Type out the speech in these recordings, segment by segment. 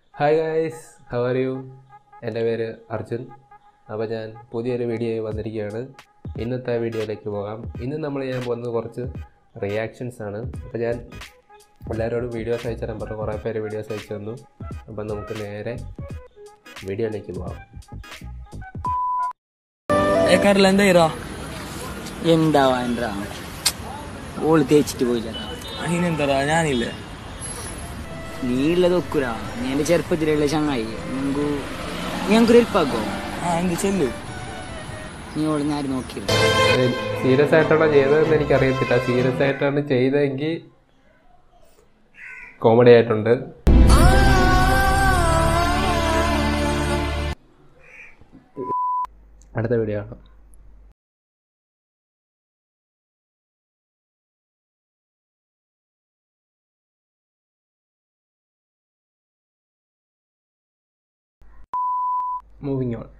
Hi guys how are you എൻ്റെ പേര് അർജുൻ അപ്പോൾ ഞാൻ പുതിയൊരു വീഡിയോയിൽ വന്നിരിക്കുകയാണ് ഇന്നത്തെ വീഡിയോയിലേക്ക് പോകാം ഇന്ന് നമ്മൾ ചെയ്യാൻ പോകുന്നത് കുറച്ച് റിയാക്ഷൻസ് ആണ് അപ്പോൾ ഞാൻ എല്ലാവരോടും വീഡിയോസ് അയച്ചു തരാൻ പറഞ്ഞു കുറേ പേര് വീഡിയോസ് അയച്ചു തന്നു അപ്പം നമുക്ക് നേരെ വീഡിയോയിലേക്ക് പോകാം ഏക്കാരില്ല എന്താ ചെയ്യറാ എന്താവാൻടാ ഓള് തേച്ചിട്ട് പോയില്ലടാ അതിനെന്താടാ ഞാനില്ലേ നീ ഉള്ളത് ഒക്കുരാ നീ എന്റെ ചെറുപ്പത്തിലുള്ള ചങ്ങായി ഞങ്ങക്ക് ഞങ്ങൾക്കൊരു ഹെൽപ്പാക്കോ ആ എന്ത് ചെല്ലു നീ ഓള് ഞാൻ നോക്കിയില്ല സീരിയസ് ആയിട്ടാണോ ചെയ്തതെന്ന് എനിക്കറിയത്തില്ല സീരിയസ് ആയിട്ടാണ് ചെയ്തതെങ്കിൽ കോമഡി ആയിട്ടുണ്ട് അടുത്ത വീഡിയോ ആണ് മൂവിങ് ഓൺ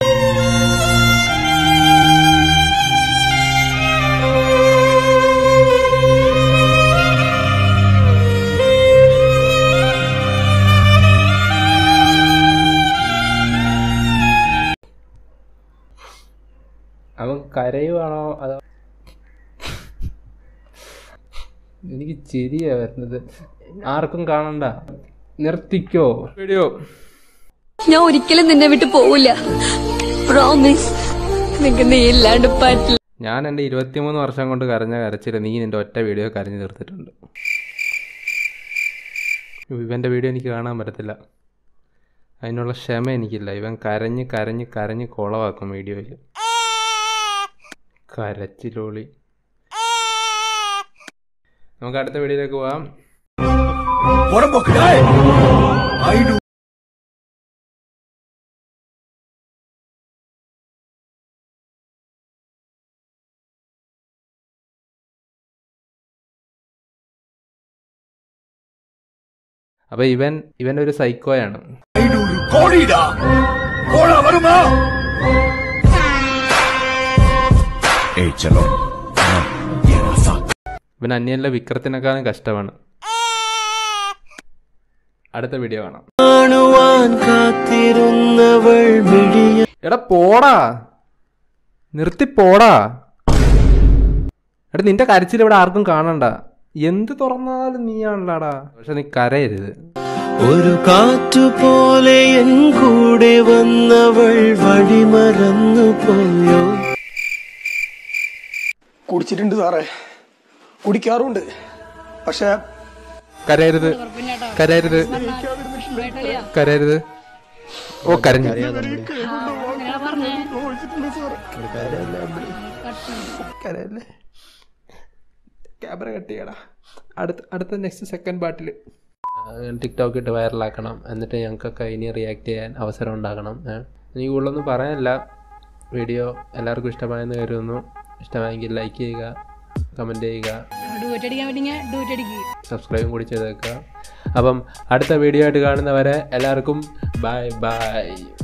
അവൻ കരയുവാണോ അതോ എനിക്ക് ചിരിയാ വരുന്നത് ആർക്കും കാണണ്ട നിർത്തിക്കോ വീഡിയോ ഞാൻ ഒരിക്കലും നിന്നെ വിട്ട് പോവില്ല പ്രോമിസ് നിനക്ക് നീ ഇല്ലാണ്ട് പറ്റില്ല ഞാൻ എൻ്റെ ഇരുപത്തിമൂന്ന് വർഷം കൊണ്ട് കരഞ്ഞ കരച്ചിൽ നീ നിൻ്റെ ഒറ്റ വീഡിയോ കരഞ്ഞു തീർത്തിട്ടുണ്ട് ഇവൻ്റെ വീഡിയോ എനിക്ക് കാണാൻ പറ്റത്തില്ല അതിനുള്ള ക്ഷമ എനിക്കില്ല ഇവൻ കരഞ്ഞ് കരഞ്ഞ് കരഞ്ഞ് കുളവാക്കും വീഡിയോയിൽ കരച്ചിലോളി നമുക്ക് അടുത്ത വീഡിയോയിലേക്ക് പോവാം അപ്പൊ ഇവൻ ഇവൻ ഒരു സൈക്കോയാണ് ഏയ് ചലോ ഇവൻ അന്യല്ല വിക്രത്തിനേക്കാളും കഷ്ടമാണ് അടുത്ത വീഡിയോ കാണാം എടാ പോടാ നിർത്തി പോടാ എടാ നിന്റെ കരച്ചിൽ ഇവിടെ ആർക്കും കാണണ്ട എന്ത് തുറന്നാലും നീയാണല്ലാടാ പക്ഷെ നീ കരയരുത് ഒരു കാറ്റുപോലെ എൻ കൂടെ വന്നവൾ വഴിമറന്നു പോയോ കുടിച്ചിട്ടുണ്ട് സാറേ കുടിക്കാറുണ്ട് പക്ഷെ കരയരുത് കരയരുത് കരയരുത് ഓ കരഞ്ഞു കരയല്ലേ ക്യാമറ കട്ട് ചെയ്യടാ അടുത്ത അടുത്ത നെക്സ്റ്റ് സെക്കൻഡ് പാർട്ടിൽ ടിക്ടോക്ക് ഇട്ട് വൈറലാക്കണം എന്നിട്ട് ഞങ്ങൾക്കൊക്കെ ഇനി റിയാക്ട് ചെയ്യാൻ അവസരം ഉണ്ടാക്കണം ഏ. എനിക്ക് കൂടുതലൊന്നും പറയാനില്ല വീഡിയോ എല്ലാവർക്കും ഇഷ്ടമായെന്ന് കരുതുന്നു ഇഷ്ടമായെങ്കിൽ ലൈക്ക് ചെയ്യുക കമൻറ്റ് ചെയ്യുക ഡൂറ്റടിക്കാൻ പറ്റിയ ഡൂറ്റടിക്കുക സബ്സ്ക്രൈബും കൂടി ചെയ്തേക്കുക അപ്പം അടുത്ത വീഡിയോ ആയിട്ട് കാണുന്നവരെ എല്ലാവർക്കും ബൈ ബൈ